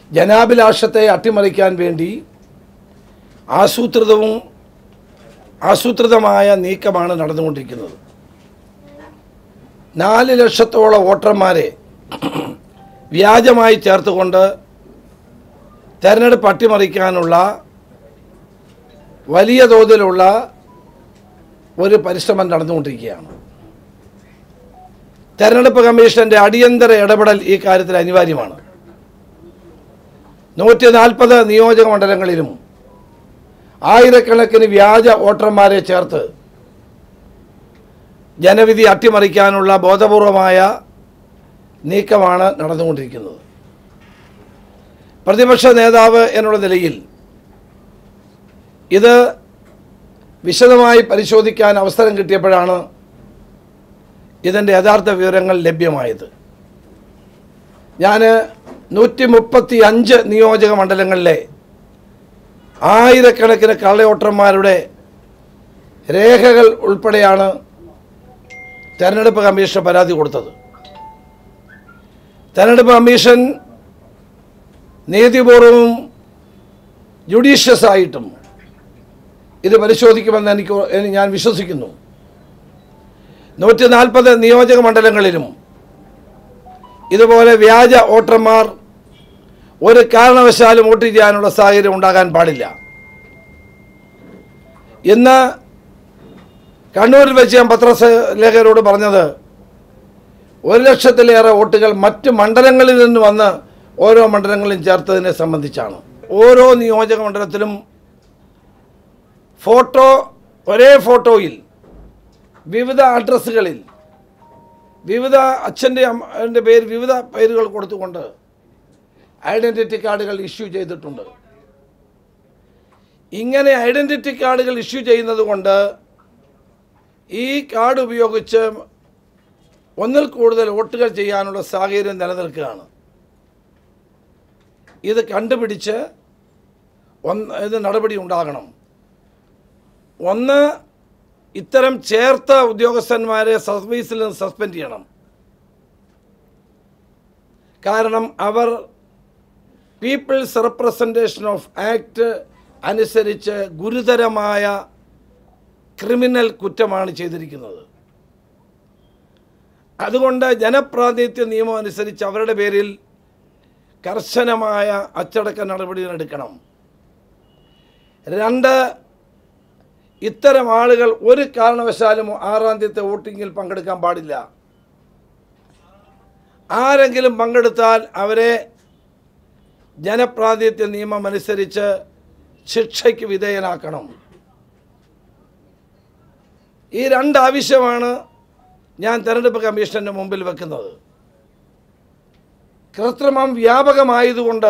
ജനാഭിലാഷത്തെ അട്ടിമറിക്കാൻ വേണ്ടി ആസൂത്രിതവും ആസൂത്രിതമായ നീക്കമാണ് നടന്നുകൊണ്ടിരിക്കുന്നത് നാല് ലക്ഷത്തോളം വോട്ടർമാരെ വ്യാജമായി ചേർത്തുകൊണ്ട് തെരഞ്ഞെടുപ്പ് അട്ടിമറിക്കാനുള്ള വലിയ തോതിലുള്ള ഒരു പരിശ്രമം നടന്നുകൊണ്ടിരിക്കുകയാണ് തെരഞ്ഞെടുപ്പ് കമ്മീഷന്റെ അടിയന്തര ഇടപെടൽ ഈ കാര്യത്തിൽ അനിവാര്യമാണ് നൂറ്റി നാൽപ്പത് നിയോജക മണ്ഡലങ്ങളിലും ആയിരക്കണക്കിന് വ്യാജ വോട്ടർമാരെ ചേർത്ത് ജനവിധി അട്ടിമറിക്കാനുള്ള ബോധപൂർവമായ നീക്കമാണ് നടന്നുകൊണ്ടിരിക്കുന്നത് പ്രതിപക്ഷ നേതാവ് എന്നുള്ള നിലയിൽ ഇത് വിശദമായി പരിശോധിക്കാൻ അവസരം കിട്ടിയപ്പോഴാണ് ഇതിൻ്റെ യഥാർത്ഥ വിവരങ്ങൾ ലഭ്യമായത് ഞാൻ നൂറ്റി മുപ്പത്തി അഞ്ച് നിയോജക മണ്ഡലങ്ങളിലെ ആയിരക്കണക്കിന് കള്ളവോട്ടർമാരുടെ രേഖകൾ ഉൾപ്പെടെയാണ് തെരഞ്ഞെടുപ്പ് കമ്മീഷന് പരാതി കൊടുത്തത് തെരഞ്ഞെടുപ്പ് കമ്മീഷൻ നീതിപൂർവവും ജുഡീഷ്യസ് ആയിട്ടും ഇത് പരിശോധിക്കുമെന്ന് എനിക്ക് എനി- ഞാൻ വിശ്വസിക്കുന്നു നൂറ്റി നാൽപ്പത് നിയോജക മണ്ഡലങ്ങളിലും ഇതുപോലെ വ്യാജ വോട്ടർമാർ ഒരു കാരണവശാലും വോട്ട് ചെയ്യാനുള്ള സാഹചര്യം ഉണ്ടാകാൻ പാടില്ല ഇന്ന് കണ്ണൂരിൽ വെച്ച് ഞാൻ പത്രലേഖകരോട് പറഞ്ഞത് ഒരു ലക്ഷത്തിലേറെ വോട്ടുകൾ മറ്റ് മണ്ഡലങ്ങളിൽ നിന്ന് വന്ന് ഓരോ മണ്ഡലങ്ങളിലും ചേർത്തതിനെ സംബന്ധിച്ചാണ് ഓരോ നിയോജക മണ്ഡലത്തിലും ഫോട്ടോ ഒരേ ഫോട്ടോയിൽ വിവിധ അഡ്രസ്സുകളിൽ വിവിധ അച്ഛൻ്റെ അമ്മൻ്റെ പേര് വിവിധ പേരുകൾ കൊടുത്തുകൊണ്ട് ഐഡൻറ്റിറ്റി കാർഡുകൾ ഇഷ്യൂ ചെയ്തിട്ടുണ്ട് ഇങ്ങനെ ഐഡൻറ്റിറ്റി കാർഡുകൾ ഇഷ്യൂ ചെയ്യുന്നത് കൊണ്ട് ഈ കാർഡ് ഉപയോഗിച്ച് ഒന്നിൽ കൂടുതൽ വോട്ടുകൾ ചെയ്യാനുള്ള സാഹചര്യം നിലനിൽക്കുകയാണ് ഇത് കണ്ടുപിടിച്ച് ഒന്ന് ഇത് നടപടി ഉണ്ടാകണം ഒന്ന് ഇത്തരം ചേർത്ത ഉദ്യോഗസ്ഥന്മാരെ സർവീസിൽ നിന്ന് സസ്പെൻഡ് ചെയ്യണം കാരണം അവർ പീപ്പിൾസ് റെപ്രസെൻറ്റേഷൻ ഓഫ് ആക്ട് അനുസരിച്ച് ഗുരുതരമായ ക്രിമിനൽ കുറ്റമാണ് ചെയ്തിരിക്കുന്നത് അതുകൊണ്ട് ജനപ്രാതിനിധ്യ നിയമം അനുസരിച്ച് അവരുടെ പേരിൽ കർശനമായ അച്ചടക്ക നടപടികൾ എടുക്കണം രണ്ട് ഇത്തരം ആളുകൾ ഒരു കാരണവശാലും ആറാം തീയതി വോട്ടിങ്ങിൽ പങ്കെടുക്കാൻ പാടില്ല ആരെങ്കിലും പങ്കെടുത്താൽ അവരെ ജനപ്രാതിനിധ്യ നിയമം അനുസരിച്ച് ശിക്ഷയ്ക്ക് വിധേയനാക്കണം ഈ രണ്ട് ആവശ്യമാണ് ഞാൻ തെരഞ്ഞെടുപ്പ് കമ്മീഷൻ്റെ മുമ്പിൽ വെക്കുന്നത് കൃത്രിമം വ്യാപകമായതുകൊണ്ട്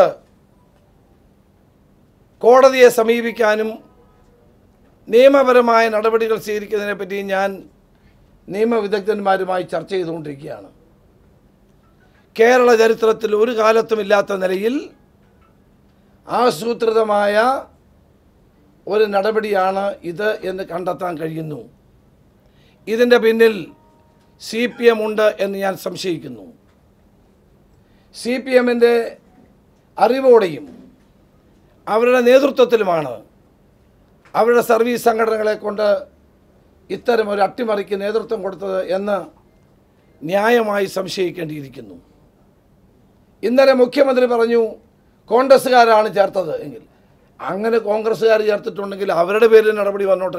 കോടതിയെ സമീപിക്കാനും നിയമപരമായ നടപടികൾ സ്വീകരിക്കുന്നതിനെ പറ്റി ഞാൻ നിയമവിദഗ്ധന്മാരുമായി ചർച്ച ചെയ്തുകൊണ്ടിരിക്കുകയാണ് കേരള ചരിത്രത്തിൽ ഒരു കാലത്തും ഇല്ലാത്ത നിലയിൽ ആസൂത്രിതമായ ഒരു നടപടിയാണ് ഇത് എന്ന് കണ്ടെത്താൻ കഴിയുന്നു ഇതിൻ്റെ പിന്നിൽ സി പി എം ഉണ്ട് എന്ന് ഞാൻ സംശയിക്കുന്നു സി പി എമ്മിൻ്റെ അറിവോടെയും അവരുടെ നേതൃത്വത്തിലുമാണ് അവരുടെ സർവീസ് സംഘടനകളെ കൊണ്ട് ഇത്തരം ഒരു അട്ടിമറിക്ക് നേതൃത്വം കൊടുത്തത് എന്ന് ന്യായമായി സംശയിക്കേണ്ടിയിരിക്കുന്നു ഇന്നലെ മുഖ്യമന്ത്രി പറഞ്ഞു കോൺഗ്രസ്സുകാരാണ് ചേർത്തത് എങ്കിൽ അങ്ങനെ കോൺഗ്രസ്സുകാർ ചേർത്തിട്ടുണ്ടെങ്കിൽ അവരുടെ പേരിൽ നടപടി വന്നോട്ടെ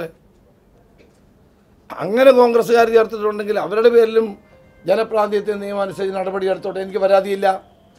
അങ്ങനെ കോൺഗ്രസ്സുകാർ ചേർത്തിട്ടുണ്ടെങ്കിൽ അവരുടെ പേരിലും ജനപ്രാതിനിധ്യ നിയമം അനുസരിച്ച് നടപടി എടുത്തോട്ടെ എനിക്ക് പരാതിയില്ല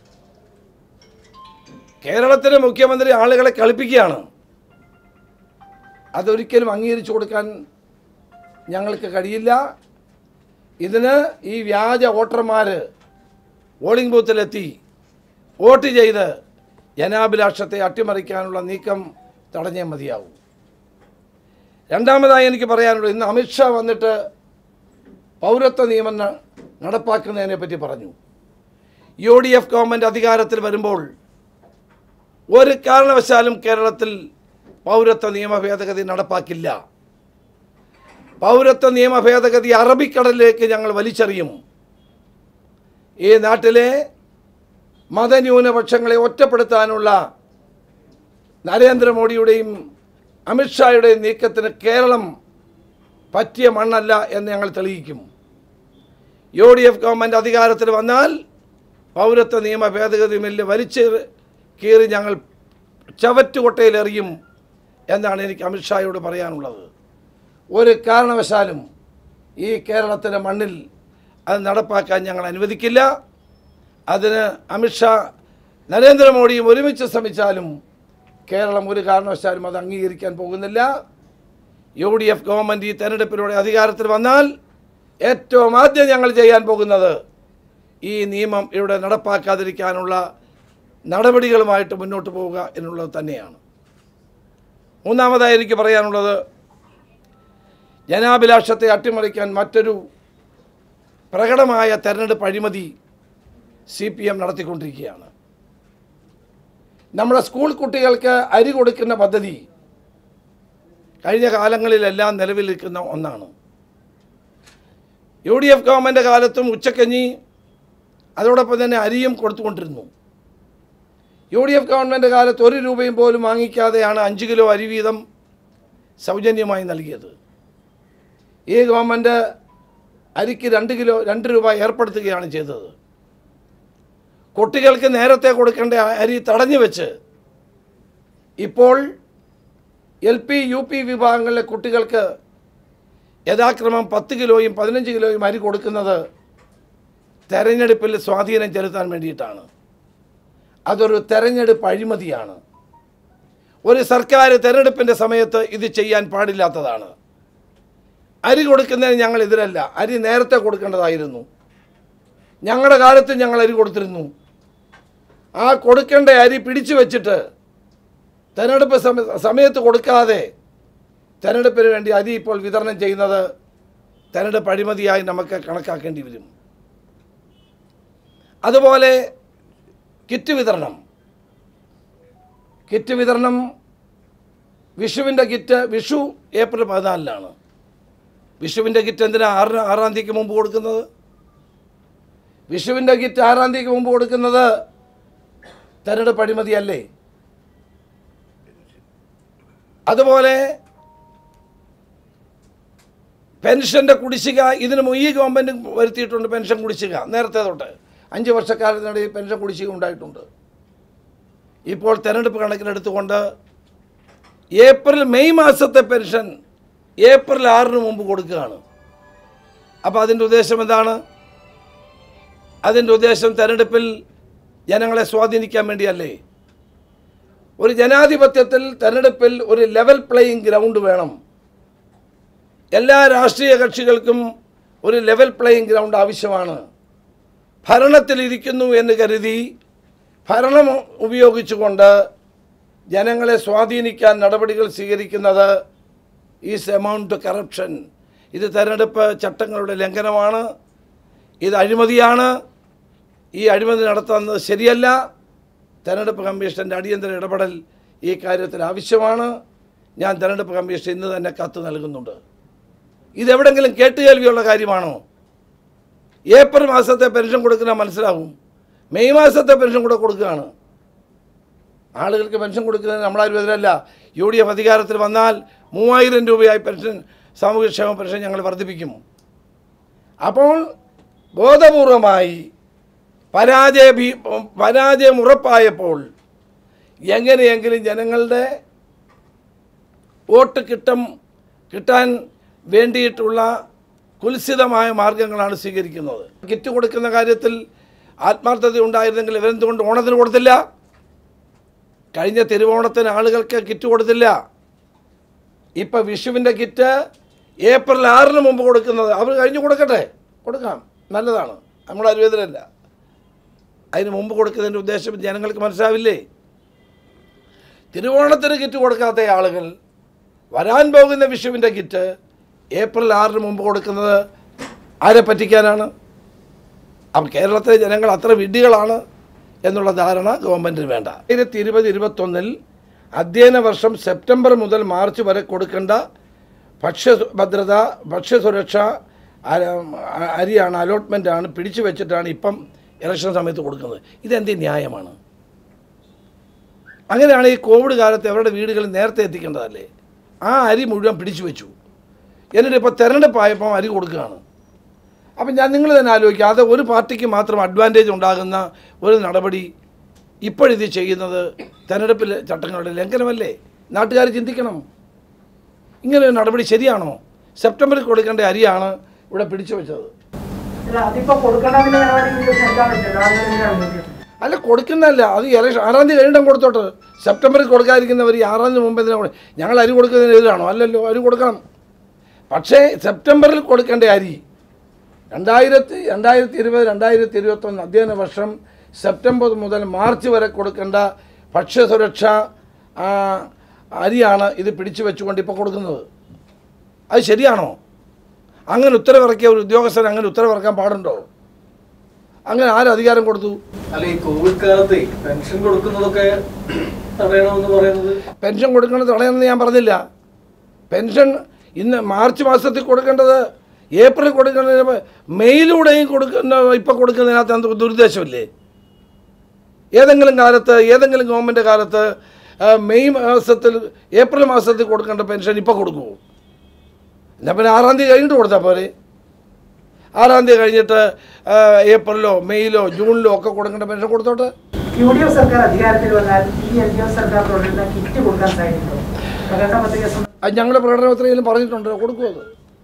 കേരളത്തിലെ മുഖ്യമന്ത്രി ആളുകളെ കളിപ്പിക്കുകയാണ് അതൊരിക്കലും അംഗീകരിച്ചു കൊടുക്കാൻ ഞങ്ങൾക്ക് കഴിയില്ല ഇതിന് ഈ വ്യാജ വോട്ടർമാർ പോളിംഗ് ബൂത്തിലെത്തി വോട്ട് ചെയ്ത് ജനാഭിലാഷത്തെ അട്ടിമറിക്കാനുള്ള നീക്കം തടഞ്ഞേ മതിയാവും രണ്ടാമതായി എനിക്ക് പറയാനുള്ളത് ഇന്ന് അമിത്ഷാ വന്നിട്ട് പൗരത്വ നിയമം ന- നടപ്പാക്കുന്നതിനെ പറ്റി പറഞ്ഞു യു ഡി എഫ് ഗവൺമെൻറ് അധികാരത്തിൽ വരുമ്പോൾ ഒരു കാരണവശാലും കേരളത്തിൽ പൗരത്വ നിയമ ഭേദഗതി നടപ്പാക്കില്ല പൗരത്വ നിയമ ഭേദഗതി അറബിക്കടലിലേക്ക് ഞങ്ങൾ വലിച്ചെറിയും ഈ നാട്ടിലെ മതന്യൂനപക്ഷങ്ങളെ ഒറ്റപ്പെടുത്താനുള്ള നരേന്ദ്രമോദിയുടെയും അമിത്ഷായുടെയും നീക്കത്തിന് കേരളം പറ്റിയ മണ്ണല്ല എന്ന് ഞങ്ങൾ തെളിയിക്കും യു ഡി എഫ് ഗവൺമെൻറ് അധികാരത്തിൽ വന്നാൽ പൗരത്വ നിയമ ഭേദഗതി ബില്ല് വലിച്ച് കീറി ഞങ്ങൾ ചവറ്റുകൊട്ടയിലെറിയും എന്നാണ് എനിക്ക് അമിത്ഷായോട് പറയാനുള്ളത് ഒരു കാരണവശാലും ഈ കേരളത്തിലെ മണ്ണിൽ അത് നടപ്പാക്കാൻ ഞങ്ങൾ അനുവദിക്കില്ല അതിന് അമിത്ഷാ നരേന്ദ്രമോദിയും ഒരുമിച്ച് ശ്രമിച്ചാലും കേരളം ഒരു കാരണവശാലും അത് അംഗീകരിക്കാൻ പോകുന്നില്ല യു ഡി എഫ് ഗവൺമെൻറ് ഈ തെരഞ്ഞെടുപ്പിലൂടെ അധികാരത്തിൽ വന്നാൽ ഏറ്റവും ആദ്യം ഞങ്ങൾ ചെയ്യാൻ പോകുന്നത് ഈ നിയമം ഇവിടെ നടപ്പാക്കാതിരിക്കാനുള്ള നടപടികളുമായിട്ട് മുന്നോട്ട് പോവുക എന്നുള്ളത് തന്നെയാണ് മൂന്നാമതായി എനിക്ക് പറയാനുള്ളത് ജനാഭിലാഷത്തെ അട്ടിമറിക്കാൻ മറ്റൊരു പ്രകടമായ തെരഞ്ഞെടുപ്പ് അഴിമതി സി പി എം നടത്തിക്കൊണ്ടിരിക്കുകയാണ് നമ്മുടെ സ്കൂൾ കുട്ടികൾക്ക് അരി കൊടുക്കുന്ന പദ്ധതി കഴിഞ്ഞ കാലങ്ങളിലെല്ലാം നിലവിൽ നിൽക്കുന്ന ഒന്നാണ് യു ഡി എഫ് ഗവൺമെൻറ് കാലത്തും ഉച്ചക്കഞ്ഞി അതോടൊപ്പം തന്നെ അരിയും കൊടുത്തുകൊണ്ടിരുന്നു യു ഡി എഫ് ഗവൺമെൻറ് കാലത്ത് ഒരു രൂപയും പോലും വാങ്ങിക്കാതെയാണ് അഞ്ച് കിലോ അരി വീതം സൗജന്യമായി നൽകിയത് ഈ ഗവൺമെൻറ് അരിക്ക് രണ്ട് കിലോ രണ്ട് രൂപ ഏർപ്പെടുത്തുകയാണ് ചെയ്തത് കുട്ടികൾക്ക് നേരത്തെ കൊടുക്കേണ്ട അരി തടഞ്ഞു വെച്ച് ഇപ്പോൾ എൽ പി യു പി വിഭാഗങ്ങളിലെ കുട്ടികൾക്ക് യഥാക്രമം പത്ത് കിലോയും പതിനഞ്ച് കിലോയും അരി കൊടുക്കുന്നത് തെരഞ്ഞെടുപ്പിൽ സ്വാധീനം ചെലുത്താൻ വേണ്ടിയിട്ടാണ് അതൊരു തെരഞ്ഞെടുപ്പ് അഴിമതിയാണ് ഒരു സർക്കാർ തെരഞ്ഞെടുപ്പിൻ്റെ സമയത്ത് ഇത് ചെയ്യാൻ പാടില്ലാത്തതാണ് അരി കൊടുക്കുന്നതിന് ഞങ്ങൾ എതിരല്ല അരി നേരത്തെ കൊടുക്കേണ്ടതായിരുന്നു ഞങ്ങളുടെ കാലത്ത് ഞങ്ങൾ അരി കൊടുത്തിരുന്നു ആ കൊടുക്കേണ്ട അരി പിടിച്ചു വെച്ചിട്ട് തെരഞ്ഞെടുപ്പ് സമയ സമയത്ത് കൊടുക്കാതെ തെരഞ്ഞെടുപ്പിന് വേണ്ടി അരി ഇപ്പോൾ വിതരണം ചെയ്യുന്നത് തെരഞ്ഞെടുപ്പ് അഴിമതിയായി നമുക്ക് കണക്കാക്കേണ്ടി വരും അതുപോലെ കിറ്റ് വിതരണം കിറ്റ് വിതരണം വിഷുവിൻ്റെ കിറ്റ് വിഷു ഏപ്രിൽ പതിനാലിനാണ് വിഷുവിൻ്റെ കിറ്റ് എന്തിനാ ആറിന് ആറാം തീയതിക്ക് മുമ്പ് കൊടുക്കുന്നത് വിഷുവിൻ്റെ കിറ്റ് ആറാം തീയതിക്ക് മുമ്പ് കൊടുക്കുന്നത് തെരഞ്ഞെടുപ്പ് അഴിമതിയല്ലേ അതുപോലെ പെൻഷൻ്റെ കുടിശ്ശിക ഇതിന് മുമ്പ് ഈ ഗവൺമെൻറ് വരുത്തിയിട്ടുണ്ട് പെൻഷൻ കുടിശ്ശിക നേരത്തെ തൊട്ട് അഞ്ച് വർഷക്കാലത്തിനിടയിൽ പെൻഷൻ കുടിശ്ശിക ഉണ്ടായിട്ടുണ്ട് ഇപ്പോൾ തെരഞ്ഞെടുപ്പ് കണക്കിലെടുത്തുകൊണ്ട് ഏപ്രിൽ മെയ് മാസത്തെ പെൻഷൻ ഏപ്രിൽ ആറിന് മുമ്പ് കൊടുക്കുകയാണ് അപ്പോൾ അതിൻ്റെ ഉദ്ദേശം എന്താണ് അതിൻ്റെ ഉദ്ദേശം തെരഞ്ഞെടുപ്പിൽ ജനങ്ങളെ സ്വാധീനിക്കാൻ വേണ്ടിയല്ലേ ഒരു ജനാധിപത്യത്തിൽ തെരഞ്ഞെടുപ്പിൽ ഒരു ലെവൽ പ്ലേയിങ് ഗ്രൗണ്ട് വേണം എല്ലാ രാഷ്ട്രീയ കക്ഷികൾക്കും ഒരു ലെവൽ പ്ലേയിങ് ഗ്രൗണ്ട് ആവശ്യമാണ് ഭരണത്തിലിരിക്കുന്നു എന്ന് കരുതി ഭരണം ഉപയോഗിച്ചുകൊണ്ട് ജനങ്ങളെ സ്വാധീനിക്കാൻ നടപടികൾ സ്വീകരിക്കുന്നത് ഈസ് എമൗണ്ട് കറപ്ഷൻ ഇത് തെരഞ്ഞെടുപ്പ് ചട്ടങ്ങളുടെ ലംഘനമാണ് ഇത് അഴിമതിയാണ് ഈ അഴിമതി നടത്തുന്നത് ശരിയല്ല തെരഞ്ഞെടുപ്പ് കമ്മീഷൻ്റെ അടിയന്തര ഇടപെടൽ ഈ കാര്യത്തിൽ ആവശ്യമാണ് ഞാൻ തെരഞ്ഞെടുപ്പ് കമ്മീഷൻ ഇന്ന് തന്നെ കത്ത് നൽകുന്നുണ്ട് ഇതെവിടെങ്കിലും കേട്ടുകേൾവിയുള്ള കാര്യമാണോ ഏപ്രിൽ മാസത്തെ പെൻഷൻ കൊടുക്കുന്ന മനസ്സിലാവും മെയ് മാസത്തെ പെൻഷൻ കൂടെ കൊടുക്കുകയാണ് ആളുകൾക്ക് പെൻഷൻ കൊടുക്കുന്നത് നമ്മളാരും എതിരല്ല യു ഡി എഫ് അധികാരത്തിൽ വന്നാൽ മൂവായിരം രൂപയായി പെൻഷൻ സാമൂഹ്യക്ഷേമ പെൻഷൻ ഞങ്ങൾ വർദ്ധിപ്പിക്കും അപ്പോൾ ബോധപൂർവമായി പരാജയ ഭീ പരാജയം ഉറപ്പായപ്പോൾ എങ്ങനെയെങ്കിലും ജനങ്ങളുടെ വോട്ട് കിട്ടും കിട്ടാൻ വേണ്ടിയിട്ടുള്ള കുൽസിതമായ മാർഗങ്ങളാണ് സ്വീകരിക്കുന്നത് കിറ്റ് കൊടുക്കുന്ന കാര്യത്തിൽ ആത്മാർത്ഥത ഉണ്ടായിരുന്നെങ്കിൽ ഇവരെന്തുകൊണ്ട് ഓണത്തിന് കൊടുത്തില്ല കഴിഞ്ഞ തിരുവോണത്തിന് ആളുകൾക്ക് കിറ്റ് കൊടുത്തില്ല ഇപ്പം വിഷുവിൻ്റെ കിറ്റ് ഏപ്രിൽ ആറിന് മുമ്പ് കൊടുക്കുന്നത് അവർ കഴിഞ്ഞ് കൊടുക്കട്ടെ കൊടുക്കാം നല്ലതാണ് നമ്മൾ അരുവേദനല്ല അതിന് മുമ്പ് കൊടുക്കുന്നതിൻ്റെ ഉദ്ദേശം ജനങ്ങൾക്ക് മനസ്സിലാവില്ലേ തിരുവോണത്തിന് കിറ്റ് കൊടുക്കാത്ത ആളുകൾ വരാൻ പോകുന്ന വിഷുവിൻ്റെ കിറ്റ് ഏപ്രിൽ ആറിന് മുമ്പ് കൊടുക്കുന്നത് ആരെ പറ്റിക്കാനാണ് അപ്പം കേരളത്തിലെ ജനങ്ങൾ അത്ര വിഡ്ഢികളാണ് എന്നുള്ള ധാരണ ഗവൺമെൻറ്റിന് വേണ്ട ആയിരത്തി ഇരുപത് ഇരുപത്തൊന്നിൽ അധ്യയന വർഷം സെപ്റ്റംബർ മുതൽ മാർച്ച് വരെ കൊടുക്കേണ്ട ഭക്ഷ്യഭദ്രത ഭക്ഷ്യസുരക്ഷ അ- അരിയാണ് അലോട്ട്മെൻറ്റാണ് പിടിച്ചു വെച്ചിട്ടാണ് ഇപ്പം ഇലക്ഷൻ സമയത്ത് കൊടുക്കുന്നത് ഇതെന്ത് ന്യായമാണ് അങ്ങനെയാണ് ഈ കോവിഡ് കാലത്ത് അവരുടെ വീടുകളിൽ നേരത്തെ എത്തിക്കേണ്ടതല്ലേ ആ അരി മുഴുവൻ പിടിച്ചു വെച്ചു എന്നിട്ട് ഇപ്പോൾ തെരഞ്ഞെടുപ്പായപ്പോൾ അരി കൊടുക്കുകയാണ് അപ്പം ഞാൻ നിങ്ങൾ തന്നെ ആലോചിക്കുക അത് ഒരു പാർട്ടിക്ക് മാത്രം അഡ്വാൻറ്റേജ് ഉണ്ടാകുന്ന ഒരു നടപടി ഇപ്പോഴിത് ചെയ്യുന്നത് തെരഞ്ഞെടുപ്പിൽ ചട്ടങ്ങളുടെ ലംഘനമല്ലേ നാട്ടുകാർ ചിന്തിക്കണം ഇങ്ങനെ ഒരു നടപടി ശരിയാണോ സെപ്റ്റംബറിൽ കൊടുക്കേണ്ട അരിയാണ് ഇവിടെ പിടിച്ചു വെച്ചത് അല്ല അതിപ്പോ കൊടുക്കണമെന്ന് നടപടി നിങ്ങൾക്ക് എടുക്കാൻ പറ്റില്ല ആളുകൾ എങ്ങനെയാണ് ചോദിക്കുന്നത് അല്ല കൊടുക്കുന്നതല്ല അത് ഇലക്ഷൻ ആറാം തീയതി കഴിഞ്ഞിട്ടും കൊടുത്തോട്ട് സെപ്റ്റംബറിൽ കൊടുക്കാതിരിക്കുന്നവർ ഈ ആറാം തീയതി മുമ്പ് എന്തിനാ കൊടു- ഞങ്ങൾ അരി കൊടുക്കുന്നതിന് എതിരാണോ അല്ലല്ലോ അരി കൊടുക്കണം പക്ഷേ സെപ്റ്റംബറിൽ കൊടുക്കേണ്ട അരി രണ്ടായിരത്തി രണ്ടായിരത്തി ഇരുപത് രണ്ടായിരത്തി ഇരുപത്തൊന്ന് അധ്യയന വർഷം സെപ്റ്റംബർ മുതൽ മാർച്ച് വരെ കൊടുക്കേണ്ട ഭക്ഷ്യസുരക്ഷ ആ, അരിയാണ് ഇത് പിടിച്ചു വെച്ചുകൊണ്ട് ഇപ്പോൾ കൊടുക്കുന്നത് അത് ശരിയാണോ അങ്ങനെ ഉത്തരവിറക്കിയ ഒരു ഉദ്യോഗസ്ഥൻ അങ്ങനെ ഉത്തരവിറക്കാൻ പാടുണ്ടോ അങ്ങനെ ആരും അധികാരം കൊടുത്തു അല്ല ഈ കോവിഡ് കാലത്ത് പെൻഷൻ കൊടുക്കുന്നതൊക്കെ തടയണമെന്ന് പറയുന്നത് പെൻഷൻ കൊടുക്കേണ്ടത് തടയണമെന്ന് ഞാൻ പറഞ്ഞില്ല പെൻഷൻ ഇന്ന് മാർച്ച് മാസത്തിൽ കൊടുക്കേണ്ടത് ഏപ്രിൽ കൊടുക്കേണ്ടത് മെയിലൂടെയും കൊടുക്കുന്ന ഇപ്പം കൊടുക്കുന്നതിനകത്ത് എന്ത് ദുരുദ്ദേശമില്ലേ ഏതെങ്കിലും കാലത്ത് ഏതെങ്കിലും ഗവൺമെൻറ് കാലത്ത് ആ, മെയ് മാസത്തിൽ ഏപ്രിൽ മാസത്തിൽ കൊടുക്കേണ്ട പെൻഷൻ ഇപ്പോൾ കൊടുക്കുമോ എന്നാൽ പിന്നെ ആറാം തീയതി കഴിഞ്ഞിട്ട് കൊടുത്താൽ പോരെ ആറാം തീയതി കഴിഞ്ഞിട്ട് ആ, ഏപ്രിലോ മെയ്യിലോ ജൂണിലോ ഒക്കെ കൊടുക്കേണ്ട പെൻഷൻ കൊടുത്തോട്ടെ യു ഡി എഫ് സർക്കാർ അധികാരത്തിൽ വന്നാൽ ഈ എൽ ഡി എഫ് സർക്കാർ തുടരുന്ന കിറ്റ് കൊടുക്കാൻ സാധ്യതയുണ്ടോ പ്രകടന പത്രിക സമ- അത് ഞങ്ങളുടെ പ്രകടന പത്രികയിലും പറഞ്ഞിട്ടുണ്ട് കൊടുക്കും അത്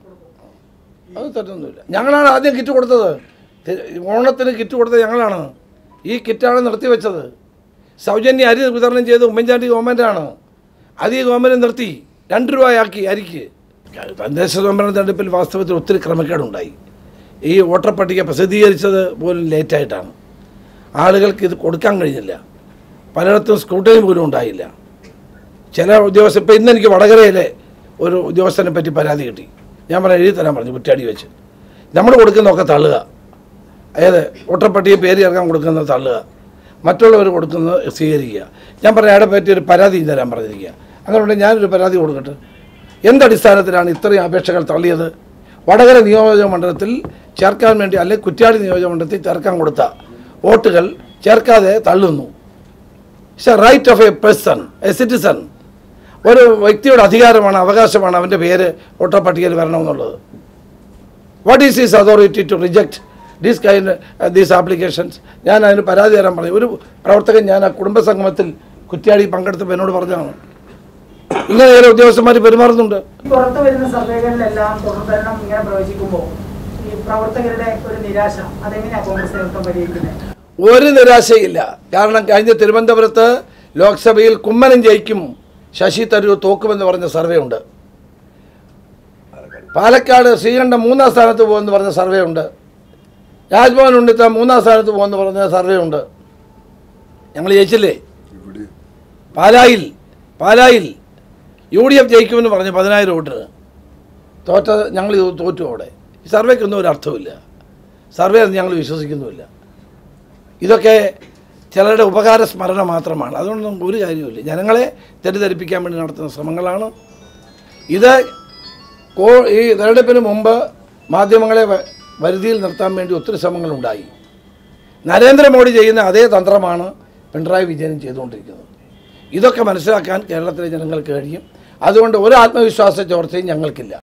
അത് തെറ്റൊന്നുമില്ല ഞങ്ങളാണ് ആദ്യം കിറ്റ് കൊടുത്തത് തി- ഓണത്തിന് കിറ്റ് കൊടുത്തത് ഞങ്ങളാണ് ഈ കിറ്റാണ് നിർത്തിവെച്ചത് സൗജന്യ അരി വിതരണം ചെയ്ത് ഉമ്മൻചാണ്ടി ഗവൺമെൻറ്റാണ് അത് ഈ ഗവൺമെൻറ് നിർത്തി രണ്ട് രൂപയാക്കി അരിക്ക് തദ്ദേശ സ്വയംഭരണ തെരഞ്ഞെടുപ്പിൽ വാസ്തവത്തിൽ ഒത്തിരി ക്രമക്കേടുണ്ടായി ഈ വോട്ടർ പട്ടിക പ്രസിദ്ധീകരിച്ചത് പോലും ലേറ്റായിട്ടാണ് ആളുകൾക്ക് ഇത് കൊടുക്കാൻ കഴിഞ്ഞില്ല പലയിടത്തും സ്ക്രൂട്ടനി പോലും ഉണ്ടായില്ല ചില ഉദ്യോഗസ്ഥർ ഇപ്പം ഇന്ന് എനിക്ക് വടകരയിലെ ഒരു ഉദ്യോഗസ്ഥനെ പറ്റി പരാതി കിട്ടി ഞാൻ പറഞ്ഞു എഴുതി തരാൻ പറഞ്ഞു കുറ്റാടി വെച്ച് നമ്മൾ കൊടുക്കുന്നതൊക്കെ തള്ളുക അതായത് വോട്ടർപട്ടിക പേര് ചേർക്കാൻ കൊടുക്കുന്നത് തള്ളുക മറ്റുള്ളവർ കൊടുക്കുന്നത് സ്വീകരിക്കുക ഞാൻ പറഞ്ഞു അയാളെ പറ്റി ഒരു പരാതി തരാൻ പറഞ്ഞിരിക്കുക അങ്ങനെ ഉണ്ടെങ്കിൽ ഞാനൊരു പരാതി കൊടുക്കട്ടെ എന്തടിസ്ഥാനത്തിലാണ് ഇത്രയും അപേക്ഷകൾ തള്ളിയത് വടകര നിയോജക മണ്ഡലത്തിൽ ചേർക്കാൻ വേണ്ടി അല്ലെങ്കിൽ കുറ്റ്യാടി നിയോജക മണ്ഡലത്തിൽ ചേർക്കാൻ കൊടുത്ത വോട്ടുകൾ ചേർക്കാതെ തള്ളുന്നു it's a right of a person a citizen ഒരു വ്യക്തിയുടെ അധികാരമാണ് അവകാശമാണ് അവൻ്റെ പേര് വോട്ടർ പട്ടികയിൽ വരണമെന്നുള്ളത് what is is authority to reject these kind these applications ഞാൻ അതിന് പരാതി തരാൻ പറഞ്ഞു ഒരു പ്രവർത്തകൻ ഞാൻ ആ കുടുംബ സംഗമത്തിൽ കുറ്റ്യാടി പങ്കെടുത്തപ്പോൾ എന്നോട് പറഞ്ഞതാണ് ഇങ്ങനെ ചില ഉദ്യോഗസ്ഥന്മാർ പെരുമാറുന്നുണ്ട് ഈ പുറത്തു വരുന്ന സർവേകളിലെല്ലാം തുടർഭരണം ഇങ്ങനെ പ്രവചിക്കുമ്പോൾ ഈ പ്രവർത്തകരുടെ ഒരു നിരാശ അതെങ്ങനെയാണ് കോൺഗ്രസ് നേതൃത്വം പരിഹരിക്കുന്നത് ഒരു നിരാശയില്ല കാരണം കഴിഞ്ഞ തിരുവനന്തപുരത്ത് ലോക്സഭയിൽ കുമ്മനം ജയിക്കും ശശി തരൂർ തോക്കുമെന്ന് പറഞ്ഞ സർവേ ഉണ്ട് പാലക്കാട് ശ്രീകണ്ഠം മൂന്നാം സ്ഥാനത്ത് പോകുമെന്ന് പറഞ്ഞ സർവേ ഉണ്ട് രാജ്ഭവൻ ഉണ്ണിത്ത മൂന്നാം സ്ഥാനത്ത് പോകുമെന്ന് പറഞ്ഞ സർവേ ഉണ്ട് ഞങ്ങൾ ജയിച്ചില്ലേ പാലായിൽ പാലായിൽ യു ഡി എഫ് ജയിക്കുമെന്ന് പറഞ്ഞ് പതിനായിരം വോട്ടിന് തോറ്റ ഞങ്ങൾ ഇത് തോറ്റു അവിടെ ഈ സർവേക്കൊന്നും ഒരു അർത്ഥമില്ല സർവേ ഒന്നും ഞങ്ങൾ വിശ്വസിക്കുന്നുമില്ല ഇതൊക്കെ ചിലരുടെ ഉപകാര സ്മരണ മാത്രമാണ് അതുകൊണ്ടൊന്നും ഒരു കാര്യമില്ല ജനങ്ങളെ തെറ്റിദ്ധരിപ്പിക്കാൻ വേണ്ടി നടത്തുന്ന ശ്രമങ്ങളാണ് ഇത് കോ ഈ തെരഞ്ഞെടുപ്പിന് മുമ്പ് മാധ്യമങ്ങളെ വ- വരുതിയിൽ നിർത്താൻ വേണ്ടി ഒത്തിരി ശ്രമങ്ങളുണ്ടായി നരേന്ദ്രമോദി ചെയ്യുന്ന അതേ തന്ത്രമാണ് പിണറായി വിജയനും ചെയ്തുകൊണ്ടിരിക്കുന്നത് ഇതൊക്കെ മനസ്സിലാക്കാൻ കേരളത്തിലെ ജനങ്ങൾക്ക് കഴിയും അതുകൊണ്ട് ഒരു ആത്മവിശ്വാസ ചോർച്ചയും ഞങ്ങൾക്കില്ല